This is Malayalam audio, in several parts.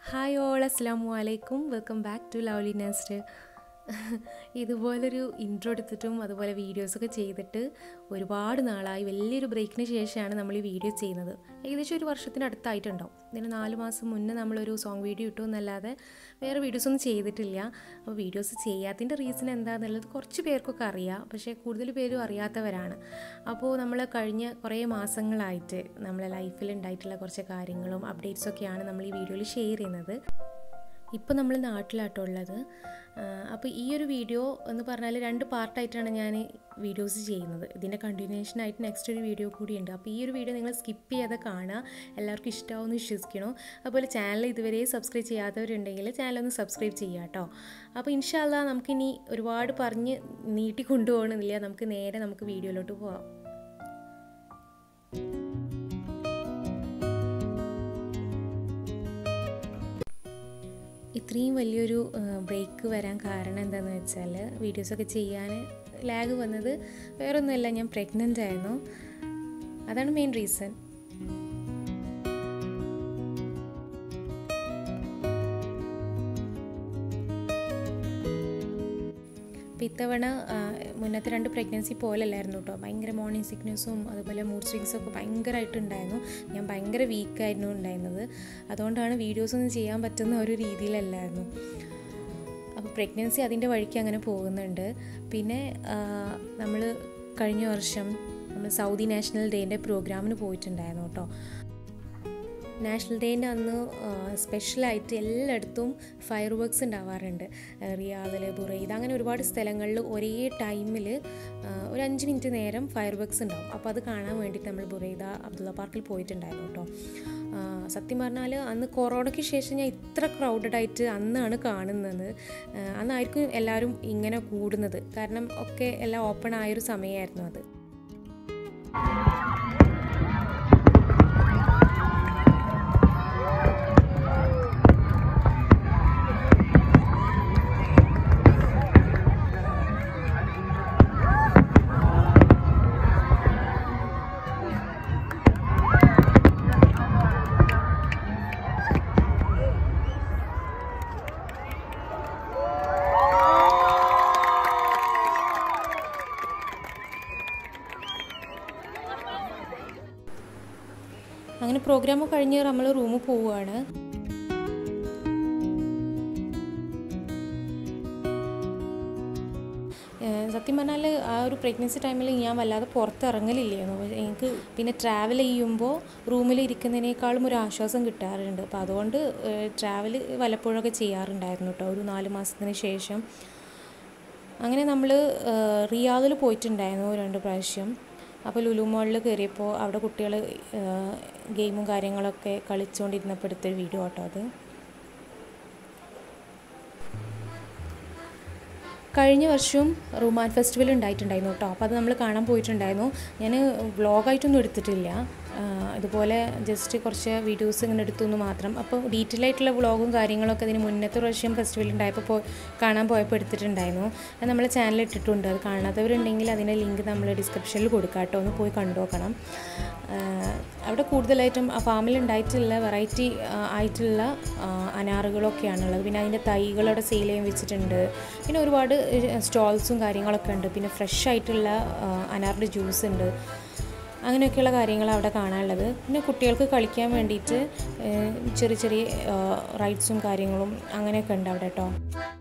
ഹായ് ഓൾ അസ്സാമു അലൈക്കും welcome back to lovely nest ഇതുപോലൊരു ഇൻട്രോ എടുത്തിട്ടും അതുപോലെ വീഡിയോസൊക്കെ ചെയ്തിട്ട് ഒരുപാട് നാളായി വലിയൊരു ബ്രേക്കിന് ശേഷമാണ് നമ്മൾ ഈ വീഡിയോ ചെയ്യുന്നത് ഏകദേശം ഒരു വർഷത്തിനടുത്തായിട്ടുണ്ടാവും ഇതിന് നാല് മാസം മുന്നേ നമ്മളൊരു സോങ് വീഡിയോ ഇട്ടു എന്നല്ലാതെ വേറെ വീഡിയോസൊന്നും ചെയ്തിട്ടില്ല അപ്പോൾ വീഡിയോസ് ചെയ്യാത്തതിൻ്റെ റീസൺ എന്താണെന്നുള്ളത് കുറച്ച് പേർക്കൊക്കെ അറിയാം പക്ഷേ കൂടുതൽ പേരും അറിയാത്തവരാണ് അപ്പോൾ നമ്മൾ കഴിഞ്ഞ കുറേ മാസങ്ങളായിട്ട് നമ്മളെ ലൈഫിൽ ഉണ്ടായിട്ടുള്ള കുറച്ച് കാര്യങ്ങളും അപ്ഡേറ്റ്സൊക്കെയാണ് നമ്മൾ ഈ വീഡിയോയിൽ ഷെയർ ചെയ്യുന്നത് ഇപ്പോൾ നമ്മൾ നാട്ടിലാട്ടോ ഉള്ളത് അപ്പോൾ ഈ ഒരു വീഡിയോ എന്ന് പറഞ്ഞാൽ രണ്ട് പാർട്ടായിട്ടാണ് ഞാൻ വീഡിയോസ് ചെയ്യുന്നത് ഇതിൻ്റെ കണ്ടിന്യൂഷൻ ആയിട്ട് നെക്സ്റ്റ് ഒരു വീഡിയോ കൂടിയുണ്ട് അപ്പോൾ ഈ ഒരു വീഡിയോ നിങ്ങൾ സ്കിപ്പ് ചെയ്യാതെ കാണുക എല്ലാവർക്കും ഇഷ്ടമാവുമെന്ന് വിശ്വസിക്കണോ അതുപോലെ ചാനൽ ഇതുവരെ സബ്സ്ക്രൈബ് ചെയ്യാത്തവരുണ്ടെങ്കിൽ ചാനൽ ഒന്ന് സബ്സ്ക്രൈബ് ചെയ്യുക കേട്ടോ അപ്പോൾ ഇൻഷാല്ല നമുക്കിനി ഒരുപാട് പറഞ്ഞ് നീട്ടി കൊണ്ടുപോകണമെന്നില്ല നമുക്ക് നേരെ നമുക്ക് വീഡിയോയിലോട്ട് പോവാം ഇത്രയും വലിയൊരു ബ്രേക്ക് വരാൻ കാരണം എന്താണെന്ന് വെച്ചാൽ വീഡിയോസൊക്കെ ചെയ്യാൻ ലാഗ് വന്നത് വേറൊന്നുമല്ല ഞാൻ പ്രഗ്നൻ്റ് ആയിരുന്നു അതാണ് മെയിൻ റീസൺ അപ്പോൾ ഇത്തവണ മുന്നത്തെ രണ്ട് പ്രഗ്നൻസി പോലല്ലായിരുന്നു കേട്ടോ ഭയങ്കര മോർണിംഗ് സിക്നെസ്സും അതുപോലെ മൂഡ് സ്വിങ്സും ഒക്കെ ഭയങ്കരമായിട്ടുണ്ടായിരുന്നു ഞാൻ ഭയങ്കര വീക്കായിരുന്നു ഉണ്ടായിരുന്നത് അതുകൊണ്ടാണ് വീഡിയോസ് ഒന്നും ചെയ്യാൻ പറ്റുന്ന ഒരു രീതിയിലല്ലായിരുന്നു അപ്പോൾ പ്രഗ്നൻസി അതിൻ്റെ വഴിക്ക് അങ്ങനെ പോകുന്നുണ്ട് പിന്നെ നമ്മൾ കഴിഞ്ഞ വർഷം നമ്മൾ സൗദി നാഷണൽ ഡേൻ്റെ പ്രോഗ്രാമിന് പോയിട്ടുണ്ടായിരുന്നു കേട്ടോ നാഷണൽ ഡേൻ്റെ അന്ന് സ്പെഷ്യലായിട്ട് എല്ലായിടത്തും ഫയർ വർക്ക്സ് ഉണ്ടാവാറുണ്ട് റിയാദിൽ ബുറൈദ് അങ്ങനെ ഒരുപാട് സ്ഥലങ്ങളിൽ ഒരേ ടൈമിൽ ഒരു അഞ്ച് മിനിറ്റ് നേരം ഫയർ വർക്ക്സ് ഉണ്ടാവും അപ്പോൾ അത് കാണാൻ വേണ്ടിയിട്ട് നമ്മൾ ബുറൈദ അബ്ദുള്ള പാർക്കിൽ പോയിട്ടുണ്ടായിരുന്നു കേട്ടോ സത്യം പറഞ്ഞാൽ അന്ന് കൊറോണയ്ക്ക് ശേഷം ഞാൻ ഇത്ര ക്രൗഡഡ് ആയിട്ട് അന്നാണ് കാണുന്നത് അന്നായിരിക്കും എല്ലാവരും ഇങ്ങനെ കൂടുന്നത് കാരണം ഒക്കെ എല്ലാം ഓപ്പൺ ആയൊരു സമയമായിരുന്നു അത് അങ്ങനെ പ്രോഗ്രാം കഴിഞ്ഞ് നമ്മൾ റൂമിൽ പോവുകയാണ് സത്യം പറഞ്ഞാൽ ആ ഒരു പ്രഗ്നൻസി ടൈമിൽ ഞാൻ വല്ലാതെ പുറത്തിറങ്ങലില്ലായിരുന്നു എനിക്ക് പിന്നെ ട്രാവൽ ചെയ്യുമ്പോൾ റൂമിൽ ഇരിക്കുന്നതിനേക്കാളും ഒരു ആശ്വാസം കിട്ടാറുണ്ട് അപ്പോൾ അതുകൊണ്ട് ട്രാവൽ വല്ലപ്പോഴൊക്കെ ചെയ്യാറുണ്ടായിരുന്നു കേട്ടോ ഒരു നാല് മാസത്തിന് ശേഷം അങ്ങനെ നമ്മൾ റിയാദിൽ പോയിട്ടുണ്ടായിരുന്നു രണ്ട് പ്രാവശ്യം അപ്പോൾ ലുലു മോളിൽ കയറിയപ്പോൾ അവിടെ കുട്ടികൾ ഗെയിമും കാര്യങ്ങളൊക്കെ കളിച്ചുകൊണ്ടിരുന്നപ്പോൾ എടുത്തൊരു വീഡിയോ കേട്ടോ അത് കഴിഞ്ഞ വർഷവും റുമാൻ ഫെസ്റ്റിവൽ ഉണ്ടായിട്ടുണ്ടായിരുന്നു കേട്ടോ അപ്പോൾ അത് നമ്മൾ കാണാൻ പോയിട്ടുണ്ടായിരുന്നു ഞാൻ വ്ളോഗായിട്ടൊന്നും എടുത്തിട്ടില്ല ഇതുപോലെ ജസ്റ്റ് കുറച്ച് വീഡിയോസ് ഇങ്ങനെ എടുത്തു മാത്രം അപ്പോൾ ഡീറ്റെയിൽ ആയിട്ടുള്ള വ്ളോഗും കാര്യങ്ങളൊക്കെ അതിന് മുന്നത്തെ പ്രാവശ്യം ഫെസ്റ്റിവൽ ഉണ്ടായപ്പോൾ പോ കാണാൻ പോയപ്പോൾ എടുത്തിട്ടുണ്ടായിരുന്നു അത് നമ്മളെ ചാനൽ ഇട്ടിട്ടുണ്ട് അത് കാണാത്തവരുണ്ടെങ്കിൽ അതിൻ്റെ ലിങ്ക് നമ്മൾ ഡിസ്ക്രിപ്ഷനിൽ കൊടുക്കാം കേട്ടോ ഒന്ന് പോയി കണ്ടു നോക്കണം അവിടെ കൂടുതലായിട്ടും ആ ഫാമിൽ ഉണ്ടായിട്ടുള്ള വെറൈറ്റി ആയിട്ടുള്ള അനാറുകളൊക്കെയാണുള്ളത് പിന്നെ അതിൻ്റെ തൈകളവിടെ സെയിൽ ചെയ്യാൻ വെച്ചിട്ടുണ്ട് പിന്നെ ഒരുപാട് സ്റ്റോൾസും കാര്യങ്ങളൊക്കെ ഉണ്ട് പിന്നെ ഫ്രഷ് ആയിട്ടുള്ള അനാറിൻ്റെ ജ്യൂസ് ഉണ്ട് അങ്ങനെയൊക്കെയുള്ള കാര്യങ്ങൾ അവിടെ കാണാനുള്ളത് പിന്നെ കുട്ടികൾക്ക് കളിക്കാൻ വേണ്ടിയിട്ട് ചെറിയ ചെറിയ റൈഡ്സും കാര്യങ്ങളും അങ്ങനെയൊക്കെ ഉണ്ട് അവിടെ കേട്ടോ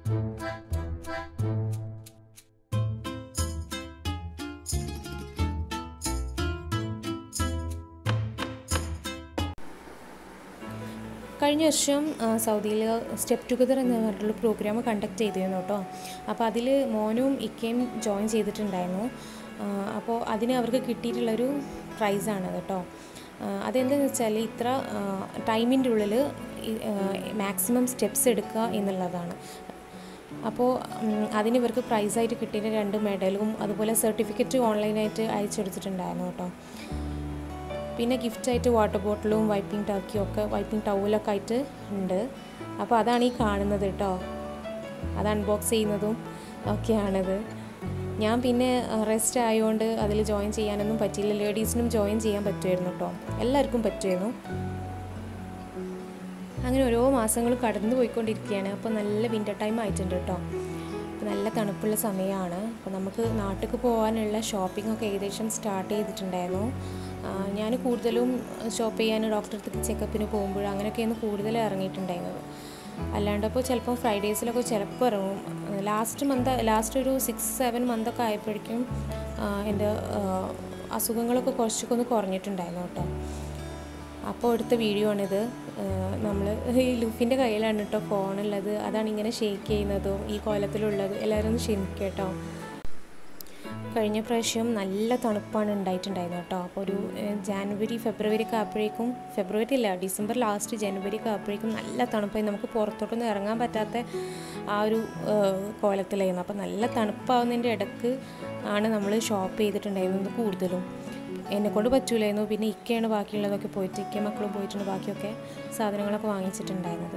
കഴിഞ്ഞ വർഷം സൗദിയിൽ സ്റ്റെപ്പ് ടുഗദർ എന്ന് പറഞ്ഞിട്ടുള്ള പ്രോഗ്രാം കണ്ടക്ട് ചെയ്തിരുന്നു കേട്ടോ അപ്പോൾ അതിൽ മോനും ഇക്കയും ജോയിൻ ചെയ്തിട്ടുണ്ടായിരുന്നു അപ്പോൾ അതിന് അവർക്ക് കിട്ടിയിട്ടുള്ളൊരു പ്രൈസാണ് കേട്ടോ അതെന്താണെന്ന് വെച്ചാൽ ഇത്ര ടൈമിൻ്റെ ഉള്ളിൽ മാക്സിമം സ്റ്റെപ്സ് എടുക്കുക എന്നുള്ളതാണ് അപ്പോൾ അതിന് ഇവർക്ക് പ്രൈസായിട്ട് കിട്ടിയ രണ്ട് മെഡലും അതുപോലെ സർട്ടിഫിക്കറ്റ് ഓൺലൈനായിട്ട് അയച്ചെടുത്തിട്ടുണ്ടായിരുന്നു കേട്ടോ പിന്നെ ഗിഫ്റ്റായിട്ട് വാട്ടർ ബോട്ടിലും വൈപ്പിംഗ് ടർക്കിയും ഒക്കെ വൈപ്പിംഗ് ടൗലൊക്കെ ആയിട്ട് ഉണ്ട് അപ്പോൾ അതാണ് ഈ കാണുന്നത് കേട്ടോ അത് അൺബോക്സ് ചെയ്യുന്നതും ഒക്കെയാണിത് ഞാൻ പിന്നെ റെസ്റ്റ് ആയതുകൊണ്ട് അതിൽ ജോയിൻ ചെയ്യാനൊന്നും പറ്റിയില്ല ലേഡീസിനും ജോയിൻ ചെയ്യാൻ പറ്റുമായിരുന്നു കേട്ടോ എല്ലാവർക്കും പറ്റുമായിരുന്നു അങ്ങനെ ഓരോ മാസങ്ങളും കടന്നു പോയിക്കൊണ്ടിരിക്കുകയാണ് അപ്പോൾ നല്ല വിൻ്റർ ടൈം ആയിട്ടുണ്ട് കേട്ടോ അപ്പോൾ നല്ല തണുപ്പുള്ള സമയമാണ് അപ്പോൾ നമുക്ക് നാട്ടിലേക്ക് പോകാനുള്ള ഷോപ്പിംഗ് ഒക്കെ ഏകദേശം സ്റ്റാർട്ട് ചെയ്തിട്ടുണ്ടായിരുന്നു ഞാൻ കൂടുതലും ഷോപ്പ് ചെയ്യാൻ ഡോക്ടറെ അടുത്തേക്ക് ചെക്കപ്പിന് പോകുമ്പോൾ അങ്ങനെയൊക്കെയാണ് കൂടുതൽ ഇറങ്ങിയിട്ടുണ്ടായിരുന്നത് അല്ലാണ്ട് ഇപ്പോൾ ചിലപ്പോൾ ഫ്രൈഡേസിലൊക്കെ ചിലപ്പോൾ ഇറങ്ങും ലാസ്റ്റ് മന്ത് ലാസ്റ്റ് ഒരു സിക്സ് സെവൻ മന്തൊക്കെ ആയപ്പോഴേക്കും എൻ്റെ അസുഖങ്ങളൊക്കെ കുറച്ചൊക്കെ ഒന്ന് കുറഞ്ഞിട്ടുണ്ടായിരുന്നു കേട്ടോ അപ്പോൾ എടുത്ത വീഡിയോ ആണിത് നമ്മൾ ഈ ലുഫിൻ്റെ കയ്യിലാണ് കേട്ടോ ഫോണുള്ളത് അതാണ് ഇങ്ങനെ ഷേക്ക് ചെയ്യുന്നതും ഈ കോലത്തിലുള്ളത് എല്ലാവരും ഒന്ന് ക്ഷമിക്കുക കേട്ടോ കഴിഞ്ഞ പ്രാവശ്യം നല്ല തണുപ്പാണ് ഉണ്ടായിട്ടുണ്ടായിരുന്നത് കേട്ടോ അപ്പോൾ ഒരു ജാനുവരി ഫെബ്രുവരി ഒക്കെ ആയപ്പോഴേക്കും ഫെബ്രുവരി അല്ല ഡിസംബർ ലാസ്റ്റ് ജനുവരി ഒക്കെ ആയപ്പോഴേക്കും നല്ല തണുപ്പായി നമുക്ക് പുറത്തോട്ടൊന്നും ഇറങ്ങാൻ പറ്റാത്ത ആ ഒരു കോലത്തിലായിരുന്നു അപ്പോൾ നല്ല തണുപ്പാവുന്നതിൻ്റെ ഇടക്ക് ആണ് നമ്മൾ ഷോപ്പ് ചെയ്തിട്ടുണ്ടായിരുന്നത് കൂടുതലും എന്നെക്കൊണ്ട് പറ്റൂലായിരുന്നു പിന്നെ ഇക്കയാണ് ബാക്കിയുള്ളതൊക്കെ പോയിട്ട് ഇക്ക മക്കളും പോയിട്ടുണ്ട് ബാക്കിയൊക്കെ സാധനങ്ങളൊക്കെ വാങ്ങിച്ചിട്ടുണ്ടായിരുന്നത്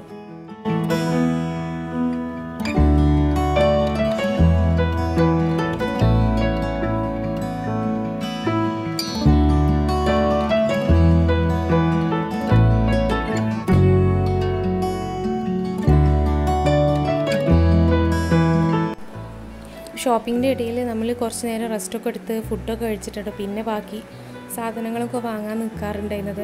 ഷോപ്പിങ്ങിൻ്റെ ഇടയിൽ നമ്മൾ കുറച്ച് നേരം റെസ്റ്റൊക്കെ എടുത്ത് ഫുഡൊക്കെ കഴിച്ചിട്ടുണ്ട് പിന്നെ ബാക്കി സാധനങ്ങളൊക്കെ വാങ്ങാൻ നിൽക്കാറുണ്ടായിരുന്നത്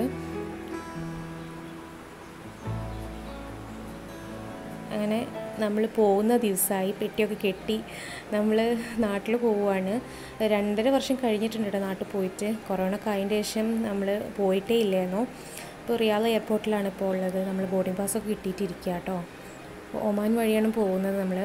അങ്ങനെ നമ്മൾ പോകുന്ന ദിവസമായി പെട്ടിയൊക്കെ കെട്ടി നമ്മൾ നാട്ടിൽ പോവുകയാണ് രണ്ടര വർഷം കഴിഞ്ഞിട്ടുണ്ട് കേട്ടോ നാട്ടിൽ പോയിട്ട് കൊറോണ കഴിഞ്ഞ ശേഷം നമ്മൾ പോയിട്ടേ ഇല്ലായിരുന്നു ഇപ്പോൾ റിയാദ് എയർപോർട്ടിലാണ് ഇപ്പോൾ ഉള്ളത് നമ്മൾ ബോർഡിംഗ് പാസ്സൊക്കെ കിട്ടിയിട്ടിരിക്കുക കേട്ടോ ഒമാൻ വഴിയാണ് പോകുന്നത് നമ്മൾ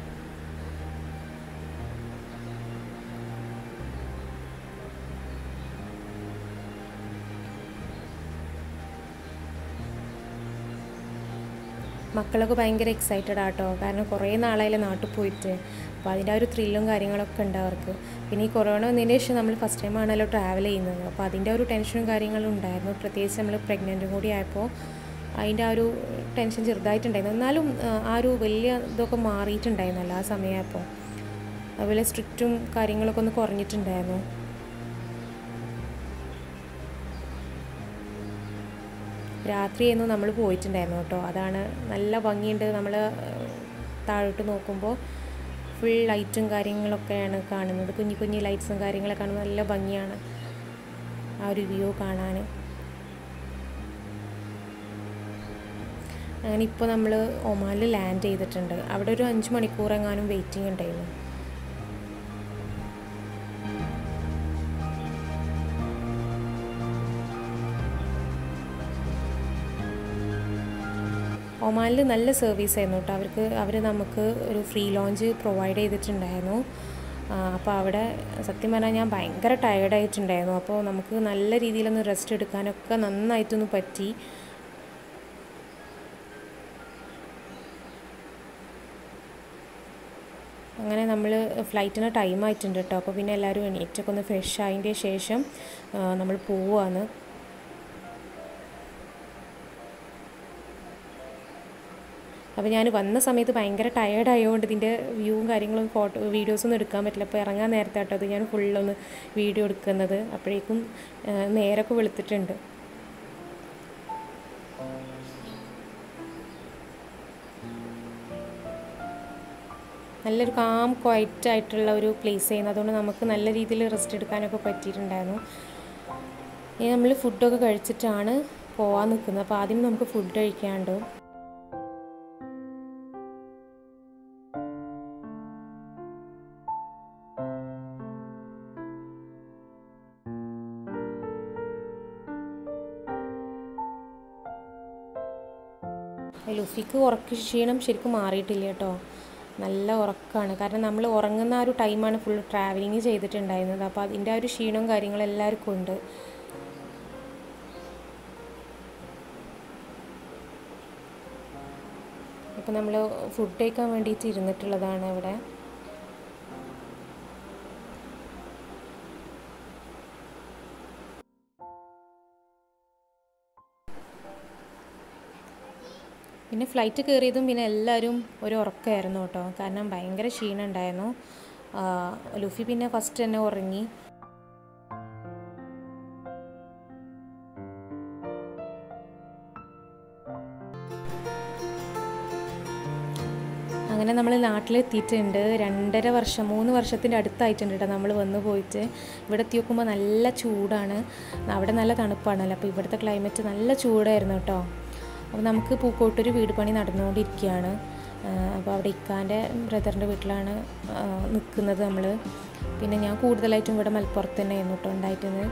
മക്കളൊക്കെ ഭയങ്കര എക്സൈറ്റഡ് ആട്ടോ കാരണം കുറേ നാളായില്ലേ നാട്ടിൽ പോയിട്ട് അപ്പോൾ അതിൻ്റെ ആ ഒരു ത്രില്ലും കാര്യങ്ങളൊക്കെ ഉണ്ട് അവർക്ക് പിന്നെ ഈ കൊറോണ വന്നതിന് ശേഷം നമ്മൾ ഫസ്റ്റ് ടൈം ആണല്ലോ ട്രാവൽ ചെയ്യുന്നത് അപ്പോൾ അതിൻ്റെ ഒരു ടെൻഷനും കാര്യങ്ങളും ഉണ്ടായിരുന്നു പ്രത്യേകിച്ച് നമ്മൾ പ്രഗ്നൻറ്റും കൂടി ആയപ്പോൾ അതിൻ്റെ ആ ഒരു ടെൻഷൻ ചെറുതായിട്ടുണ്ടായിരുന്നു എന്നാലും ആ ഒരു വലിയ ഇതൊക്കെ മാറിയിട്ടുണ്ടായിരുന്നല്ലോ ആ സമയമായപ്പോൾ അതുപോലെ സ്ട്രിക്റ്റും കാര്യങ്ങളൊക്കെ ഒന്ന് കുറഞ്ഞിട്ടുണ്ടായിരുന്നു രാത്രിയായിരുന്നു നമ്മൾ പോയിട്ടുണ്ടായിരുന്നു കേട്ടോ അതാണ് നല്ല ഭംഗിയുണ്ട് നമ്മൾ താഴോട്ട് നോക്കുമ്പോൾ ഫുൾ ലൈറ്റും കാര്യങ്ങളൊക്കെയാണ് കാണുന്നത് കുഞ്ഞു കുഞ്ഞു ലൈറ്റ്സും കാര്യങ്ങളൊക്കെ കാണുമ്പോൾ നല്ല ഭംഗിയാണ് ആ ഒരു വ്യൂ കാണാൻ അങ്ങനെ ഇപ്പോൾ നമ്മൾ ഒമാനിൽ ലാൻഡ് ചെയ്തിട്ടുണ്ട് അവിടെ ഒരു അഞ്ച് മണിക്കൂർ എങ്ങാനും വെയിറ്റിംഗ് ഉണ്ടായിരുന്നു ഒമാനിൽ നല്ല സർവീസ് ആയിരുന്നു കേട്ടോ അവർക്ക് അവർ നമുക്ക് ഒരു ഫ്രീ ലോഞ്ച് പ്രൊവൈഡ് ചെയ്തിട്ടുണ്ടായിരുന്നു അപ്പോൾ അവിടെ സത്യം പറഞ്ഞാൽ ഞാൻ ഭയങ്കര ടയേർഡായിട്ടുണ്ടായിരുന്നു അപ്പോൾ നമുക്ക് നല്ല രീതിയിലൊന്ന് റെസ്റ്റ് എടുക്കാനൊക്കെ നന്നായിട്ടൊന്ന് പറ്റി അങ്ങനെ നമ്മൾ ഫ്ലൈറ്റിന് ടൈം ആയിട്ടുണ്ട് കേട്ടോ അപ്പോൾ പിന്നെ എല്ലാവരും എണീറ്റൊക്കെ ഒന്ന് ഫ്രഷ് ആയതിൻ്റെ ശേഷം നമ്മൾ പോവുകയാണ് അപ്പോൾ ഞാൻ വന്ന സമയത്ത് ഭയങ്കര ടയേർഡ് ആയതുകൊണ്ട് ഇതിൻ്റെ വ്യൂവും കാര്യങ്ങളും ഫോട്ടോ വീഡിയോസൊന്നും എടുക്കാൻ പറ്റില്ല അപ്പോൾ ഇറങ്ങാൻ നേരത്തെ കേട്ടോ അത് ഞാൻ ഫുള്ളൊന്ന് വീഡിയോ എടുക്കുന്നത് അപ്പോഴേക്കും നേരൊക്കെ വെളുത്തിട്ടുണ്ട് നല്ലൊരു കാം ക്വയറ്റ് ആയിട്ടുള്ള ഒരു പ്ലേസ് ചെയ്യുന്നത് അതുകൊണ്ട് നമുക്ക് നല്ല രീതിയിൽ റെസ്റ്റ് എടുക്കാനൊക്കെ പറ്റിയിട്ടുണ്ടായിരുന്നു ഇനി നമ്മൾ ഫുഡൊക്കെ കഴിച്ചിട്ടാണ് പോകാൻ നിൽക്കുന്നത് അപ്പോൾ ആദ്യം നമുക്ക് ഫുഡ് കഴിക്കാണ്ട് ലുഫിക്ക് ഉറക്ക ക്ഷീണം ശരിക്കും മാറിയിട്ടില്ല കേട്ടോ നല്ല ഉറക്കമാണ് കാരണം നമ്മൾ ഉറങ്ങുന്ന ആ ഒരു ടൈമാണ് ഫുൾ ട്രാവലിങ് ചെയ്തിട്ടുണ്ടായിരുന്നത് അപ്പോൾ അതിൻ്റെ ആ ഒരു ക്ഷീണവും കാര്യങ്ങളും എല്ലാവർക്കും ഉണ്ട് ഇപ്പം നമ്മൾ ഫുഡ് കഴിക്കാൻ വേണ്ടിയിട്ട് ഇരുന്നിട്ടുള്ളതാണ് ഇവിടെ പിന്നെ ഫ്ലൈറ്റ് കയറിയതും പിന്നെ എല്ലാവരും ഒരു ഉറക്കമായിരുന്നു കേട്ടോ കാരണം ഭയങ്കര ക്ഷീണം ഉണ്ടായിരുന്നു ലുഫി പിന്നെ ഫസ്റ്റ് തന്നെ ഉറങ്ങി അങ്ങനെ നമ്മൾ നാട്ടിലെത്തിയിട്ടുണ്ട് രണ്ടര വർഷം മൂന്ന് വർഷത്തിൻ്റെ അടുത്തായിട്ടുണ്ട് കേട്ടോ നമ്മൾ വന്ന് പോയിട്ട് ഇവിടെ എത്തി നോക്കുമ്പോൾ നല്ല ചൂടാണ് അവിടെ നല്ല തണുപ്പാണല്ലോ അപ്പോൾ ഇവിടുത്തെ ക്ലൈമറ്റ് നല്ല ചൂടായിരുന്നു കേട്ടോ അപ്പോൾ നമുക്ക് പൂക്കോട്ടൊരു വീട് പണി നടന്നുകൊണ്ടിരിക്കുകയാണ് അപ്പോൾ അവിടെ ഇക്കാൻ്റെ ബ്രദറിൻ്റെ വീട്ടിലാണ് നിൽക്കുന്നത് നമ്മൾ പിന്നെ ഞാൻ കൂടുതലായിട്ടും ഇവിടെ മലപ്പുറത്ത് തന്നെയായിരുന്നു കേട്ടോ ഉണ്ടായിരുന്നത്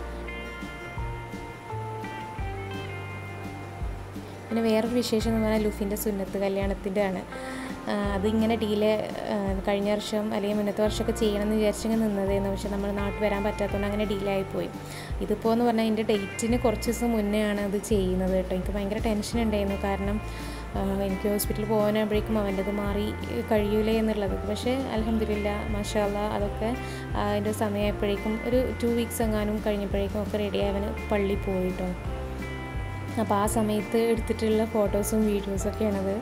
പിന്നെ വേറൊരു വിശേഷം എന്ന് പറഞ്ഞാൽ ലുഫിൻ്റെ സുന്നത്ത് കല്യാണത്തിൻ്റെ ആണ് അതിങ്ങനെ ഡീലെ കഴിഞ്ഞ വർഷം അല്ലെങ്കിൽ മുന്നത്തെ വർഷമൊക്കെ ചെയ്യണമെന്ന് വിചാരിച്ചിങ്ങനെ നിന്നതായിരുന്നു പക്ഷെ നമ്മൾ നാട്ടിൽ വരാൻ പറ്റാത്തതുകൊണ്ട് അങ്ങനെ ഡീലേ ആയിപ്പോയി ഇതിപ്പോൾ എന്ന് പറഞ്ഞാൽ എൻ്റെ ഡേറ്റിന് കുറച്ച് ദിവസം മുന്നേ ആണ് അത് ചെയ്യുന്നത് കേട്ടോ എനിക്ക് ഭയങ്കര ടെൻഷൻ ഉണ്ടായിരുന്നു കാരണം എനിക്ക് ഹോസ്പിറ്റലിൽ പോകാനാകുമ്പോഴേക്കും അവൻ്റെത് മാറി കഴിയൂലേ എന്നുള്ളത് പക്ഷേ അലഹമില്ല മാഷാല്ല അതൊക്കെ അതിൻ്റെ സമയമായപ്പോഴേക്കും ഒരു ടു വീക്സ് എങ്ങാനും കഴിഞ്ഞപ്പോഴേക്കും ഒക്കെ റെഡി ആവാൻ പള്ളി പോയിട്ടോ അപ്പോൾ ആ സമയത്ത് എടുത്തിട്ടുള്ള ഫോട്ടോസും വീഡിയോസൊക്കെയാണത്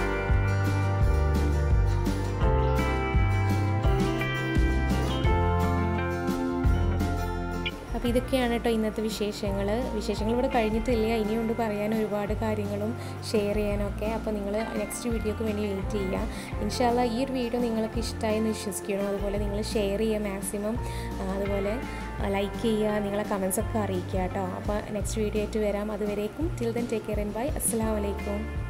അപ്പോൾ ഇതൊക്കെയാണ് കേട്ടോ ഇന്നത്തെ വിശേഷങ്ങൾ വിശേഷങ്ങൾ ഇവിടെ കഴിഞ്ഞിട്ടില്ല ഇനിയുണ്ട് പറയാൻ ഒരുപാട് കാര്യങ്ങളും ഷെയർ ചെയ്യാനൊക്കെ അപ്പോൾ നിങ്ങൾ നെക്സ്റ്റ് വീഡിയോക്ക് വേണ്ടി വെയിറ്റ് ചെയ്യുക ഇൻഷാല്ല ഈ ഒരു വീഡിയോ നിങ്ങൾക്ക് ഇഷ്ടമായി എന്ന് വിശ്വസിക്കണം അതുപോലെ നിങ്ങൾ ഷെയർ ചെയ്യുക മാക്സിമം അതുപോലെ ലൈക്ക് ചെയ്യുക നിങ്ങളെ കമൻസ് ഒക്കെ അറിയിക്കുക കേട്ടോ അപ്പോൾ നെക്സ്റ്റ് വീഡിയോ ആയിട്ട് വരാം അതുവരേക്കും till then take care and bye അസ്സാം വലൈക്കും